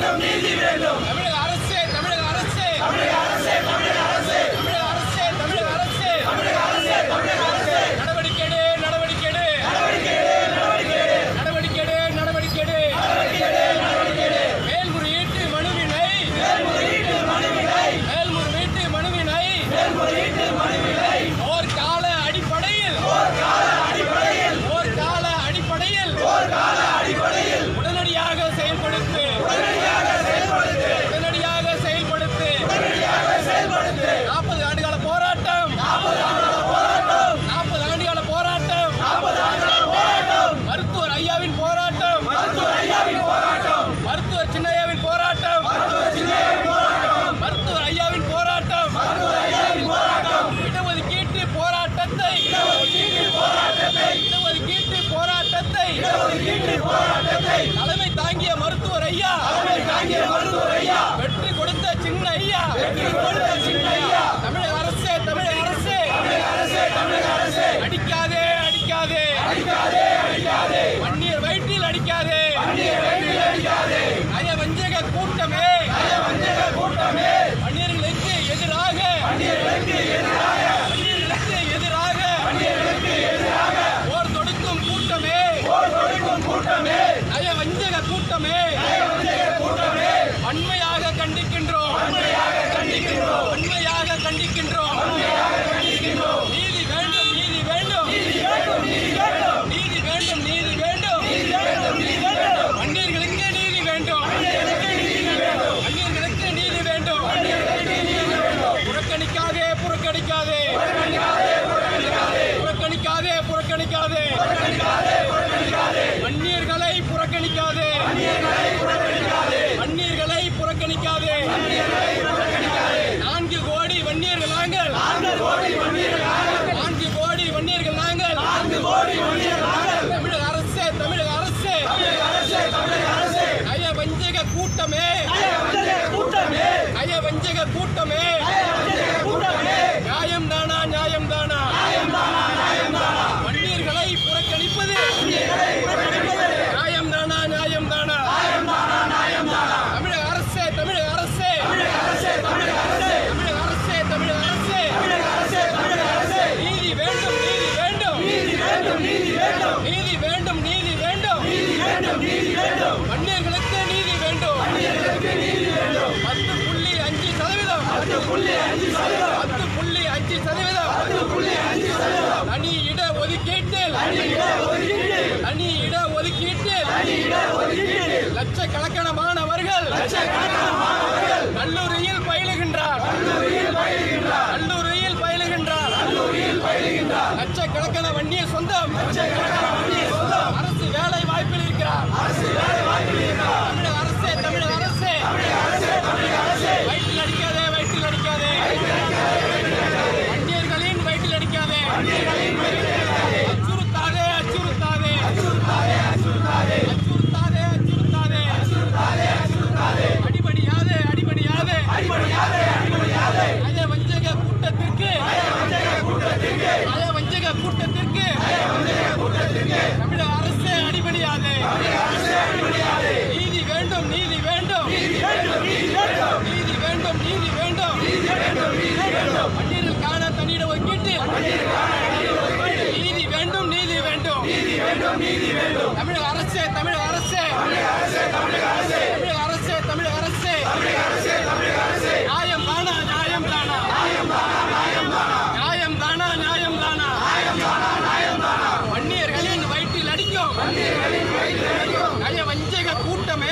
தமிழக அரசே தமிழக அரசே தமிழக அரசே தமிழக அரசே தமிழக அரசே தமிழக அரசே நடவடிக்கை எடு, நடவடிக்கை எடு. நடவடிக்கை எடு, நடவடிக்கை எடு. மேல்முறையீட்டு மனுவினை மேல்முறையீட்டு மனுவினை போர்க்கால அடிப்படையில் போர்க்கால அடிப்படையில் உடனடியாக செயல்படுத்து உடனடியாக செயல்படுத்து நாற்பது ஆண்டுகால போராட்டம் நாற்பது ஆண்டுகால போராட்டம் மருத்துவர் ஐயாவின் போராட்டம் மருத்துவர் சின்னையாவின் போராட்டம் மருத்துவர் ஐயாவின் போராட்டம் இடஒதுக்கீட்டு போராட்டத்தை இடஒதுக்கீட்டு போராட்டத்தை தலைமை தாங்கிய மருத்துவர் ஐயா வெற்றி கொடுத்த சின்ன ஐயா தமிழக அரசே தமிழக அரசே அடிக்காதே அடிக்காதே வன்னியர் வயிற்றில் அடிக்காதே நய வஞ்சக கூட்டமே வன்னியர்களுக்கு எதிராக வன்னியர்களுக்கு எதிராக போர் தொடுக்கும் கூட்டமே நய வஞ்சக கூட்டமே வன்மையாக கண்டிக்கின்றோம் வன்மையாக கண்டிக்கின்றோம் நீதி வேண்டும் நீதி வேண்டும் நீதி வேண்டும் நீதி வேண்டும் வன்னியர்களுக்கு நீதி வேண்டும் வன்னியர்களுக்கு நீதி வேண்டும் புறக்கணிக்காதே புறக்கணிக்காதே புறக்கணிக்காதே புறக்கணிக்காதே வன்னியர்களை புறக்கணிக்காதே வன்னியர்களை புறக்கணிக்காதே நான்கு கோடி வன்னியர்கள் நாங்கள் நான்கு கோடி வன்னியர்கள் நாங்கள் தமிழக அரசே தமிழக அரசே நய வஞ்சக கூட்டமே நய வஞ்சக கூட்டமே நியாயம் தானா நியாயம் தானா வன்னியர்களை புறக்கணிப்பது நியாயம் தானா நியாயம் தானா தமிழக அரசே தமிழக அரசே தமிழக அரசே தமிழக அரசே நீதி வேண்டும் நீதி வேண்டும் நீதி வேண்டும் நீதி வேண்டும் வன்னியர்களுக்கு நீதி வேண்டும் பத்து புள்ளி அஞ்சு சதவீதம் பத்து புள்ளி அஞ்சு சதவீதம் தனி இட ஒதுக்கீட்டில் தனி இட ஒதுக்கீட்டில் லட்சக்கணக்கான மாணவர்கள் கல்லூரியில் பயிலுகின்றார் கல்லூரியில் பயிலுகின்றார் லட்சக்கணக்கான வன்னியர் சொந்தம் அரசு வேலை வாய்ப்பில் இருக்கிறார் தமிழக அரசே தமிழக அரசே வயிற்றில் அடிக்காதே வயிற்றில் அடிக்காதே வன்னியர்களின் வயிற்றில் அடிக்காதே அச்சுறுத்தாதே அச்சுறுத்தாதே அச்சுறுத்தாதே அச்சுறுத்தாதே அடிபடியாதே அடிபடியாதே அய வஞ்சக கூட்டத்திற்கு அய வஞ்சக கூட்டத்திற்கு தமிழக அரசே அடிபடியாதே நீதி வேண்டும் நீதி வேண்டும் நீதி வேண்டும் நீதி வேண்டும் வன்னியர்களுக்கான தனியிட ஒதுக்கீட்டில் நீதி வேண்டும் நீதி வேண்டும் தமிழக அரசே தமிழக அரசே தமிழக அரசே தமிழக அரசே நியாயம் தானா நியாயம் தானா நியாயம் தானா நியாயம் தானா வன்னியர்களின் வயிற்றில் அடிக்கும் நய வஞ்சக கூட்டமே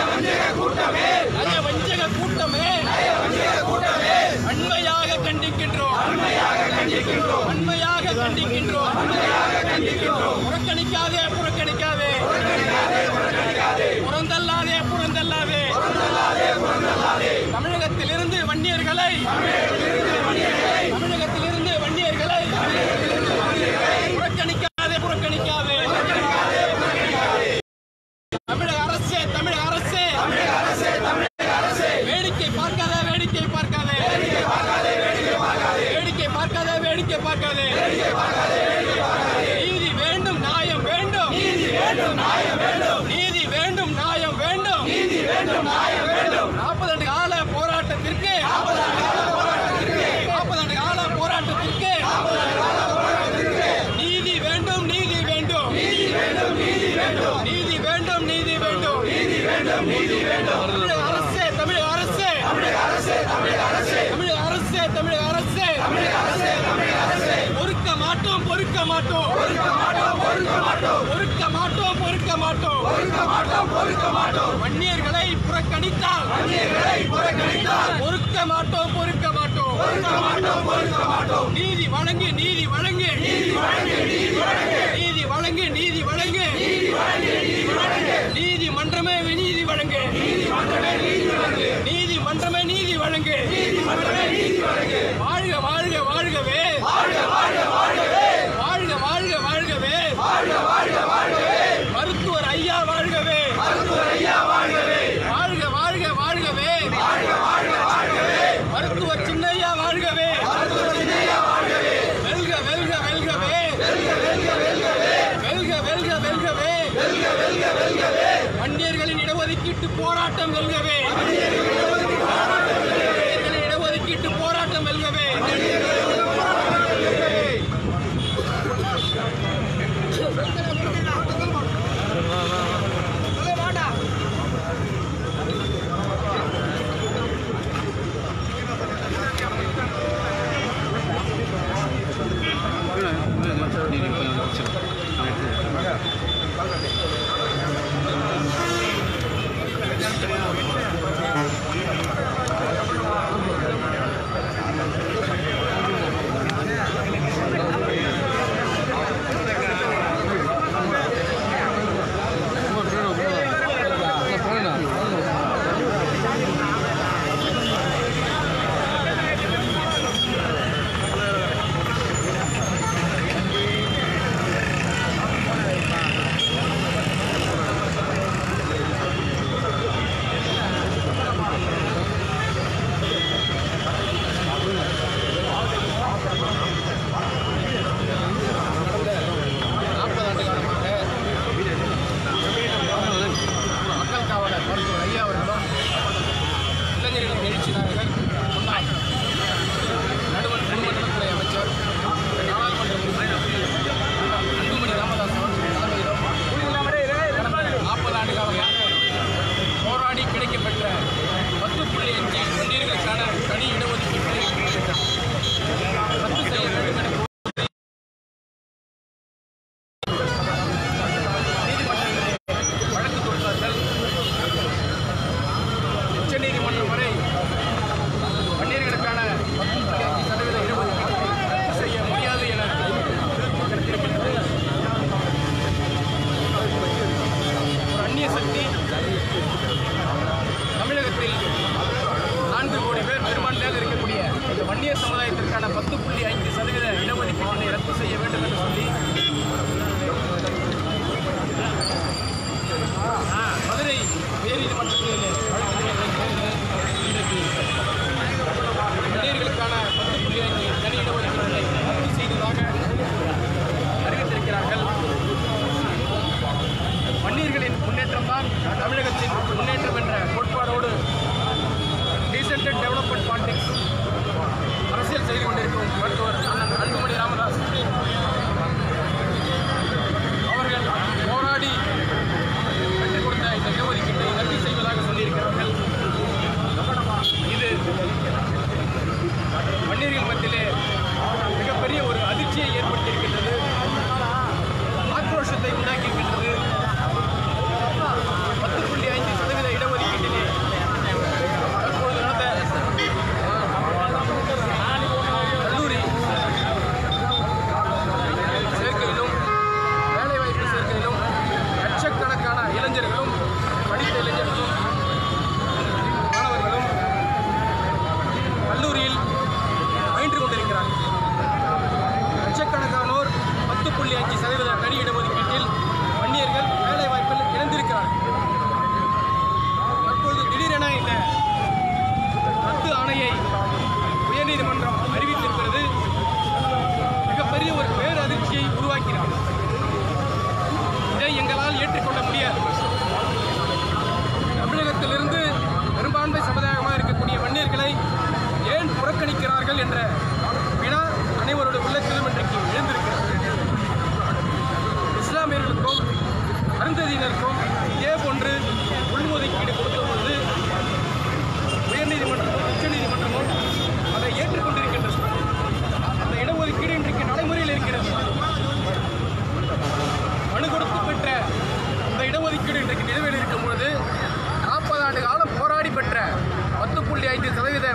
நய வஞ்சக கூட்டமே வன்மையாக கண்டிக்கின்றோம் வன்மையாக கண்டிக்கின்றோம் புறக்கணிக்காதே புறக்கணிக்காதே புறந்தல்லாதே புறந்தல்லாதே தமிழகத்திலிருந்து வன்னியர்களை தமிழகத்திலிருந்து வன்னியர்களை புறக்கணிக்காதே புறக்கணிக்காதே தமிழக அரசே தமிழக அரசே வேடிக்கை பார்க்காதே வேடிக்கை பார்க்காதே வேடிக்கை பார்க்காதே வேடிக்கை பார்க்காதே நீதி வேண்டும் நியாயம் வேண்டும் நீதி வேண்டும் நியாயம் வேண்டும் தமிழக அரசே தமிழக அரசே தமிழக அரசே தமிழக அரசே தமிழக அரசே பொறுக்க மாட்டோம் பொறுக்க மாட்டோம் பொறுக்க மாட்டோம் பொறுக்க மாட்டோம் பொறுக்க மாட்டோம் பொறுக்க மாட்டோம் பொறுக்க மாட்டோம் வன்னியர்களை புறக்கணித்தால் வன்னியர்களை புறக்கணித்தால் பொறுக்க மாட்டோம் பொறுக்க மாட்டோம் பொறுக்க மாட்டோம் பொறுக்க மாட்டோம் நீதி வழங்கு நீதி வழங்கு நீதி வழங்கு நீதி வழங்கு நீதி வழங்கு நீதி வழங்கு நீதி வழங்கு நீதி வழங்கு நீதிமன்றமே நீதி வழங்கு நீதிமன்றமே நீதி வழங்கு நீதிமன்றமே நீதி வழங்கு நீதிமன்றமே நீதி வழங்கு வாழ்க வாழ்க வாழ்கவே வாழ்க வாழ்க வாழ்கவே வாழ்க வாழ்க வாழ்கவே வாழ்க வாழ்க வாழ்கவே மருத்துவர் ஐயா வாழ்கவே மருத்துவர் ஐயா வாழ்கவே வாழ்க வாழ்க வாழ்கவே வாழ்க வாழ்க வாழ்கவே மருத்துவர் சின்னையா வாழ்கவே மருத்துவர் சின்னையா வாழ்கவே வெல்க வெல்க வெல்கவே வெல்க வெல்க வெல்கவே வெல்க வெல்க வெல்கவே வெல்க வெல்க வெல்கவே வன்னியர்களின் இடஒதுக்கீட்டு போராட்டம் வெல்கவே வன்னியர்களின் இடஒதுக்கீட்டு போராட்டம் வெல்கவே Thank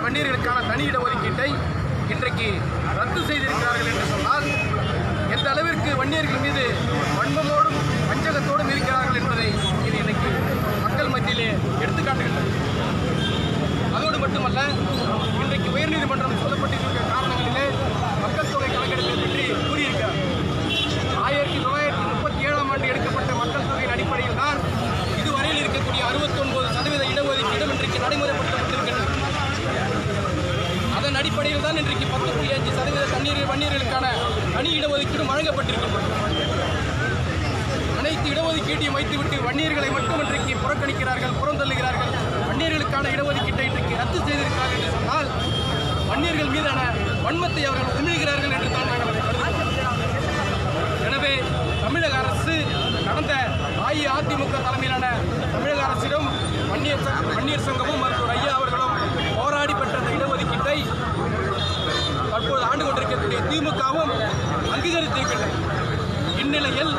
வன்னியர்களுக்கான தனி இடஒதுக்கீட்டை இன்றைக்கு ரத்து செய்திருக்கிறார்கள் என்று சொன்னால் எந்த அளவிற்கு வன்னியர்கள் மீது வன்மமோடும் வஞ்சகத்தோடும் இருக்கிறார்கள் என்பதை இது இன்னைக்கு மக்கள் மத்தியிலே எடுத்துக்காட்டுகின்றது அதோடு மட்டுமல்ல இன்றைக்கு உயர்நீதிமன்றம் சொல்லப்பட்டிருக்கிற காரணங்களிலே மக்கள் தொகை கணக்கெடுப்பை பற்றி கூறியிருக்கிறார் ஆயிரத்தி தொள்ளாயிரத்தி முப்பத்தி ஏழாம் ஆண்டு எடுக்கப்பட்ட மக்கள் தொகையின் அடிப்படையில் தான் இதுவரையில் இருக்கக்கூடிய அறுபத்தொன்பது சதவீத இடஒதுக்கீடு இன்றைக்கு நடைமுறைப்படுத்தப்பட்டிருக்கின்றது அதன் அடிப்படையில் தான் இன்றைக்கு பத்து புள்ளி அஞ்சு சதவீத தண்ணீர் வன்னியர்களுக்கான தனி இடஒதுக்கீடு வழங்கப்பட்டிருக்கின்றது அனைத்து இடஒதுக்கீட்டையும் வைத்துவிட்டு வன்னியர்களை மட்டும் இன்றைக்கு புறக்கணிக்கிறார்கள் புறந்தள்ளுகிறார்கள் வன்னியர்களுக்கான இடஒதுக்கீட்டை இன்றைக்கு ரத்து செய்திருக்கிறார்கள் என்று சொன்னால் வன்னியர்கள் மீதான வன்மத்தை அவர்கள் உமிழ்கிறார்கள் என்று தான் நாங்கள் அதை கருதுகிறோம் எனவே தமிழக அரசு கடந்த அஇஅதிமுக தலைமையிலான தமிழக அரசிடம் வன்னியர் ச- வன்னியர் சங்கமும் மருத்துவர் ஐயா அவர்களும் போராடி பெற்ற அந்த இடஒதுக்கீட்டை தற்போது ஆண்டு கொண்டிருக்கக்கூடிய திமுகவும் அங்கீகரித்திருக்கின்றன இந்நிலையில்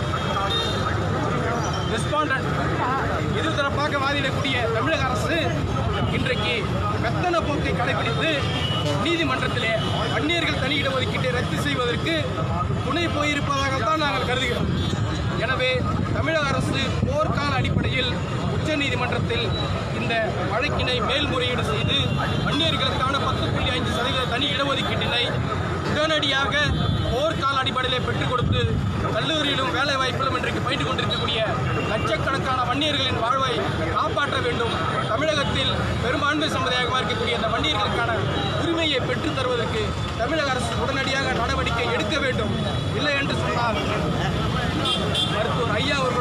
ரெஸ்பாண்டன்ட் இருதரப்பாக வாதிடக்கூடிய தமிழக அரசு இன்றைக்கு மெத்தன போக்கை கடைபிடித்து நீதிமன்றத்திலே வன்னியர்கள் தனி இடஒதுக்கீட்டை ரத்து செய்வதற்கு துணை போயிருப்பதாகத்தான் நாங்கள் கருதுகிறோம் எனவே தமிழக அரசு போர்க்கால அடிப்படையில் உச்சநீதிமன்றத்தில் இந்த வழக்கினை மேல்முறையீடு செய்து வன்னியர்களுக்கான பத்து புள்ளி ஐந்து சதவீத தனி இடஒதுக்கீட்டினை உடனடியாக போர்க்கால அடிப்படையிலே பெற்றுக் கொடுத்து கல்லூரியிலும் வேலை வாய்ப்பிலும் இன்றைக்கு பயின்று கொண்டிருக்கக்கூடிய லட்சக்கணக்கான வன்னியர்களின் வாழ்வை காப்பாற்ற வேண்டும் தமிழகத்தில் பெரும்பான்மை சமுதாயமாக இருக்கக்கூடிய இந்த வன்னியர்களுக்கான உரிமையை பெற்றுத் தருவதற்கு தமிழக அரசு உடனடியாக நடவடிக்கை எடுக்க வேண்டும் இல்லை என்று சொன்னால் மருத்துவர் ஐயா அவர்கள்